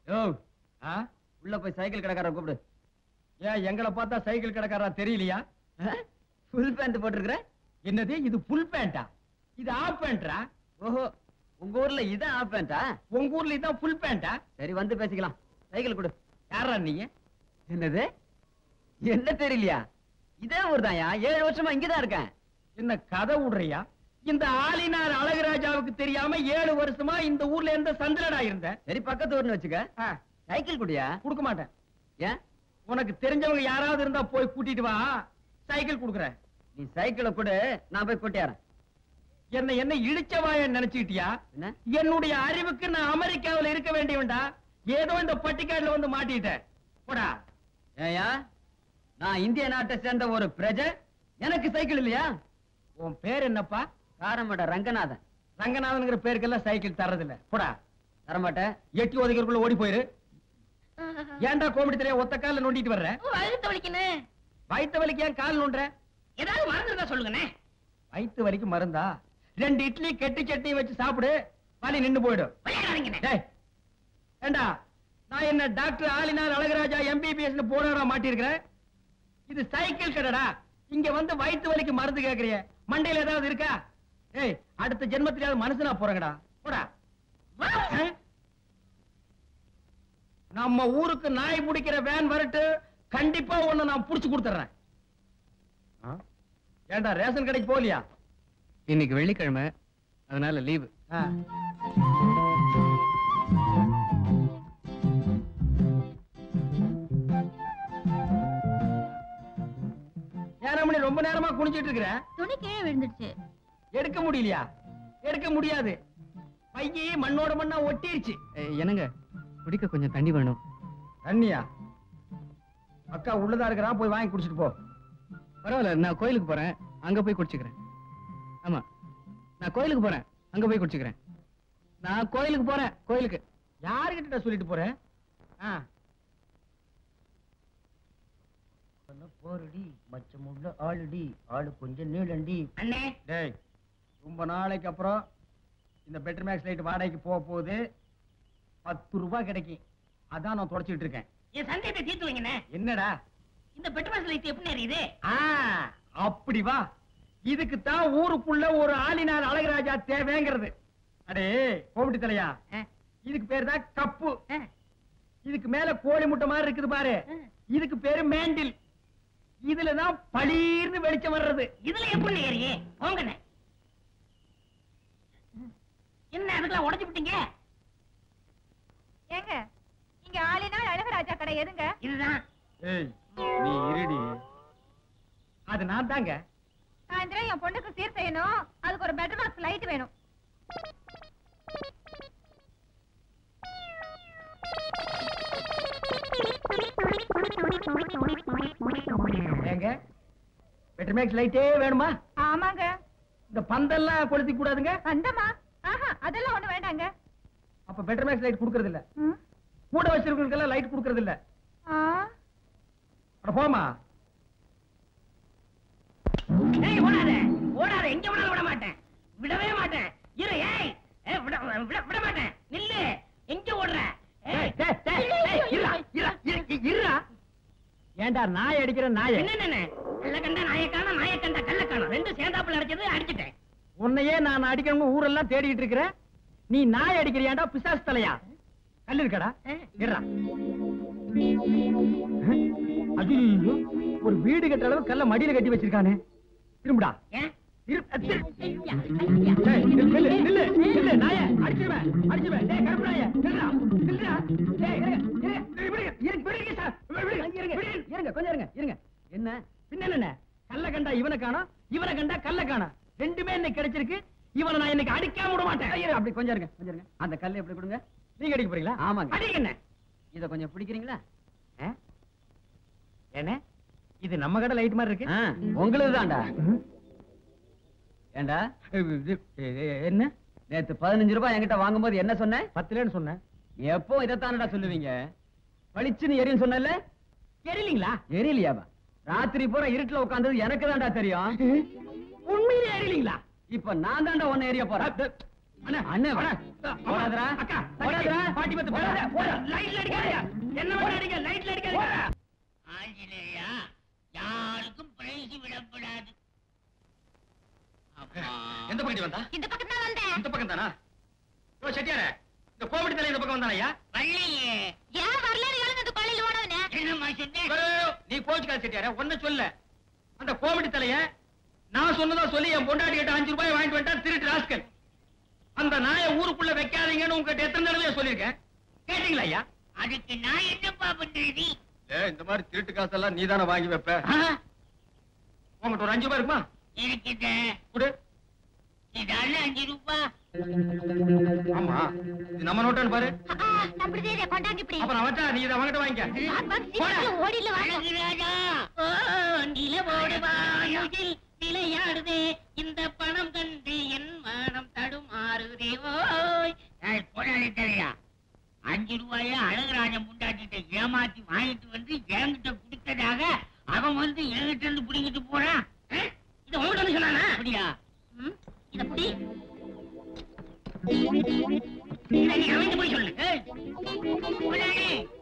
ஓ ஆ உள்ள போய் சைக்கிள் கடைக்காரரை கூப்பிடு ஏன் எங்களை பார்த்தா சைக்கிள் கடைக்காரா தெரியலையா ஃபுல் பேண்ட் போட்டிருக்கிற என்னது இது ஃபுல் பேண்டா இது ஆஃப் பேண்டா ஓஹோ உங்க ஊர்ல இதான் ஆஃப் பேண்டா உங்க ஊர்ல இதான் ஃபுல் பேண்டா சரி வந்து பேசிக்கலாம் சைக்கிள் கொடு யாரா நீங்க என்னது என்ன தெரியலையா இதே ஊர் தான்யா ஏழு வருஷமா இங்கதான் இருக்கேன் என்ன கதை விடுறியா இந்த ஆளினார் அழகுராஜாவுக்கு தெரியாம ஏழு வருஷமா இந்த ஊர்ல எந்த சந்திரடா இருந்த சரி பக்கத்து ஊர்னு வச்சுக்க ஆ, சைக்கிள் குடியா கொடுக்க மாட்டேன் ஏன் உனக்கு தெரிஞ்சவங்க யாராவது இருந்தா போய் கூட்டிட்டு வா சைக்கிள் கொடுக்குறேன் நீ சைக்கிளை கொடு நான் போய் கூட்டியாரன் என்ன என்ன இழிச்சவாய நினைச்சுக்கிட்டியா என்ன என்னுடைய அறிவுக்கு நான் அமெரிக்காவுல இருக்க வேண்டியவன்டா ஏதோ இந்த பட்டிக்காடுல வந்து மாட்டிட்டேன் போடா ஏயா நான் இந்திய நாட்டை சேர்ந்த ஒரு பிரஜை எனக்கு சைக்கிள் இல்லையா உன் பேர் என்னப்பா காரமட ரங்கநாதன் ரங்கநாதன்ங்கிற பேருக்கெல்லாம் சைக்கிள் தர்றதில்ல போடா தரமாட்டேன் எட்டி ஒதுக்கிறதுக்குள்ள ஓடி போயிரு ஏன்டா கோமடி தெரியா ஒத்த கால்ல நோண்டிட்டு வர்ற வயிற்று வலிக்குன்னு வயித்து வலிக்கு ஏன் கால் நோண்டுற ஏதாவது மருந்து இருந்தா சொல்லுங்கண்ணே வயித்து வலிக்கு மருந்தா ரெண்டு இட்லி கெட்டி சட்னி வச்சு சாப்பிடு வலி நின்னு போயிடும் விளையாடாதீங்கண்ணே டேய் ஏண்டா நான் என்ன டாக்டர் ஆலினார் அழகராஜா எம்பிபிஎஸ் போராட மாட்டிருக்கிறேன் இது சைக்கிள் கடைடா இங்க வந்து வயித்து வலிக்கு மருந்து கேக்குறிய மண்டையில ஏதாவது இருக்கா ஏய் அடுத்த ஜென்மத்திலாவது மனுஷனா போறங்கடா போடா ஆ? நம்ம ஊருக்கு நாய் பிடிக்கிற வேன் வரட்டு கண்டிப்பா ஒண்ணு நான் புடிச்சு கொடுத்துறேன் ஆ? ஏண்டா ரேஷன் கடைக்கு போகலையா இன்னைக்கு வெள்ளிக்கிழமை அதனால லீவு ஆ. ஏன் ரமணி ரொம்ப நேரமா குனிஞ்சிட்டு இருக்கிற துணி கீழே விழுந்துடுச்சு எடுக்க முடியலையா எடுக்க முடியாது பையி மண்ணோட மண்ணா ஒட்டிருச்சு என்னங்க குடிக்க கொஞ்சம் தண்ணி வேணும் தண்ணியா அக்கா உள்ளதா இருக்கிறா போய் வாங்கி குடிச்சிட்டு போ பரவாயில்ல நான் கோயிலுக்கு போறேன் அங்க போய் குடிச்சுக்கிறேன் ஆமா நான் கோயிலுக்கு போறேன் அங்க போய் குடிச்சுக்கிறேன் நான் கோயிலுக்கு போறேன் கோயிலுக்கு யாருகிட்ட சொல்லிட்டு போற ஆ. போருடி மச்சமுள்ள ஆளுடி ஆளு கொஞ்சம் நீளண்டி அண்ணே டேய் ரொம்ப நாளைக்கு அப்புறம் இந்த பெட்டர் மேக்ஸ் லைட் வாடகைக்கு போக போகுது பத்து ரூபாய் கிடைக்கும் அதான் நான் தொடச்சிட்டு இருக்கேன் என் சந்தேகத்தை தீர்த்து வைங்கண்ணே என்னடா இந்த பெட்ரோல் லைட் எப்படி எரியுது ஆ அப்படி வா இதுக்கு தான் ஊருக்குள்ள ஒரு ஆளினார் அழகராஜா தேவைங்கிறது அடே கோமிட்டி தலையா ஆ, இதுக்கு பேர் தான் கப்பு ஆ, இதுக்கு மேல கோழி முட்டை மாதிரி இருக்குது பாரு ஆ. இதுக்கு பேரு மேண்டில் இதுல தான் பளீர்னு வெளிச்சம் வர்றது இதுல எப்படி ஏறியே போங்கண்ணே என்ன அதுக்கெல்லாம் உடைச்சு விட்டீங்க ஏங்க இங்க ஆளினால் அழகராஜா கடை எதுங்க இதுதான் ஏய் நீ இருடி அது நான் தாங்க சாயந்தரம் என் பொண்ணுக்கு சீர் செய்யணும் அதுக்கு ஒரு பெட்டர் பாக்ஸ் லைட் வேணும் ஏங்க பெட்டர் மேக்ஸ் லைட்டே வேணுமா ஆமாங்க இந்த பந்தெல்லாம் கொளுத்தி கூடாதுங்க அந்தமா ஆஹா அதெல்லாம் ஒண்ணு வேண்டாங்க அப்ப பெட்டர் மேக்ஸ் லைட் கொடுக்கறது இல்ல ம். கூட வச்சிருக்கவங்களுக்கெல்லாம் லைட் கொடுக்கறது இல்ல ஆ, அட போமா ஏய் ஓடாத ஓடாத எங்க வேணாலும் விட மாட்டேன் விடவே மாட்டேன் இரு ஏய் ஏய், விட விட விட மாட்டேன் நில்லு எங்க ஓடுற ஏய், டேய், டேய், டேய், இருடா, இருடா, இரு, இரு, இருடா. ஏன்டா நாய் அடிக்கிற நாய என்ன கள்ள கண்ட நாயக்கான நாயக்கண்ட கள்ள காணும் ரெண்டும் சேர்ந்தாப்புல அடிச்சது அடிச்சிட்டேன் உன்னையே நான் அடிக்கணும்னு ஊரெல்லாம் தேடிட்டு இருக்கிறேன் நீ நாய் அடிக்கிறியாண்டா பிசாசு தலையா கல்லு இருக்கடா இருடா ஐயோ ஒரு வீடு கட்டுற அளவு கல்ல மடியில கட்டி வச்சிருக்கானே திரும்புடா ஏன் இரு, அத்து. ஐயா, டேய், நில்லு, நில்லு, நில்லு, நில்லு, நாயே, அடிச்சிருவேன், அடிச்சிருவேன். டேய், கருப்பு நாயே, நில்லுடா, நில்லுடா. டேய், இருங்க, இருங்க, விடுங்க, இருங்க, விடுங்க சார், விடுங்க, இருங்க, இருங்க, கொஞ்சம் இருங்க, இருங்க. என்ன பின்ன என்ன கல்ல கண்டா இவனை காணோம் இவனை கண்டா கல்ல காணோம் ரெண்டுமே இன்னைக்கு கிடைச்சிருக்கு இவனை நான் இன்னைக்கு அடிக்காம விட மாட்டேன் ஐயோ, அப்படி கொஞ்சம் இருங்க கொஞ்சம் இருங்க அந்த கல் எப்படி கொடுங்க நீங்க அடிக்க போறீங்களா ஆமாங்க அடிங்க என்ன இத கொஞ்சம் பிடிக்கிறீங்களா என்ன இது நம்ம கடை லைட் மாதிரி இருக்கு ஆ, உங்களுது தான்டா ஏண்டா இது, இது, என்ன நேத்து பதினஞ்சு ரூபாய் என்கிட்ட வாங்கும்போது என்ன சொன்ன பத்துலன்னு சொன்னேன் எப்போ இதைத்தானடா சொல்லுவீங்க பளிச்சுன்னு எரியும் சொன்னல தெரியலீங்களா எரியலையாபா ராத்திரி பூரா இருட்டுல உட்கார்ந்தது எனக்கு தான்டா தெரியும் உண்மையிலே எரியலீங்களா இப்ப நான் தான்டா உன்னை எரிய போறேன் அண்ணா அண்ணே, அண்ணா, போடாதடா. அக்கா போடாதடா. பாட்டி பத்து போடாத போடா லைட்ல அடிக்காதீங்க என்ன பண்ணாதீங்க லைட்ல அடிக்காதீங்க ஆஞ்சநேயா யாருக்கும் பிரைஸ் விடப்படாது அப்பா. எந்த பக்கம் வந்தா இந்த பக்கம் தான் வந்தேன் இந்த பக்கம் தானா ஓ செட்டியாரே இந்த கோமடி தலை இந்த பக்கம் வந்தானயா வரலையே ஏன் வரலாறு எழுந்து அந்த கொள்ளையில ஓடவனே என்னம்மா சொன்னேன் நீ கோச்சுக்காத செட்டியாரே ஒன்ன சொல்ல அந்த கோமடி தலைய நான் சொன்னதா சொல்லி என் பொண்டாட்டி கிட்ட அஞ்சு ரூபாய் வாங்கிட்டு வந்துட்டா திருட்டு ராஸ்கல் அந்த நாயை ஊருக்குள்ள வைக்காதீங்கன்னு உங்ககிட்ட எத்தனை தடவை சொல்லியிருக்கேன் கேட்டீங்களா ஐயா அதுக்கு நான் என்னப்பா பண்றது இந்த மாதிரி திருட்டு காசெல்லாம் நீ தானே வாங்கி வைப்ப உங்ககிட்ட ஒரு அஞ்சு ரூபாய் இருக்குமா இருக்குது கொடு இதால அஞ்சு ரூபாய் ஆமா இது நம்ம நோட்டான்னு பாரு அப்படி தெரிய கொண்டாங்க இப்படி அப்புறம் அவட்டா நீ இதை அவங்கிட்ட வாங்கிக்க வாங்க, வாங்க, சீக்கிரம் ஓடில வாங்க அழகுராஜா ஓ நிலவோடு வாயுதில் விளையாடுதே இந்த பணம் கண்டு என் மனம் தடுமாறுதே ஓய் ஏய், போடாதே தலையா அஞ்சு ரூபாய அழகுராஜன் முண்டாட்டிட்ட ஏமாத்தி வாங்கிட்டு வந்து என்கிட்ட கொடுத்ததாக அவன் வந்து என்கிட்ட இருந்து புடிங்கிட்டு போறான் ஆ? இத உங்கள்ட்ட வந்து சொன்னானா அப்படியா ம்? இத புடி சரி அவன்கிட்ட போய் சொல்லு ஏய், போடாதே.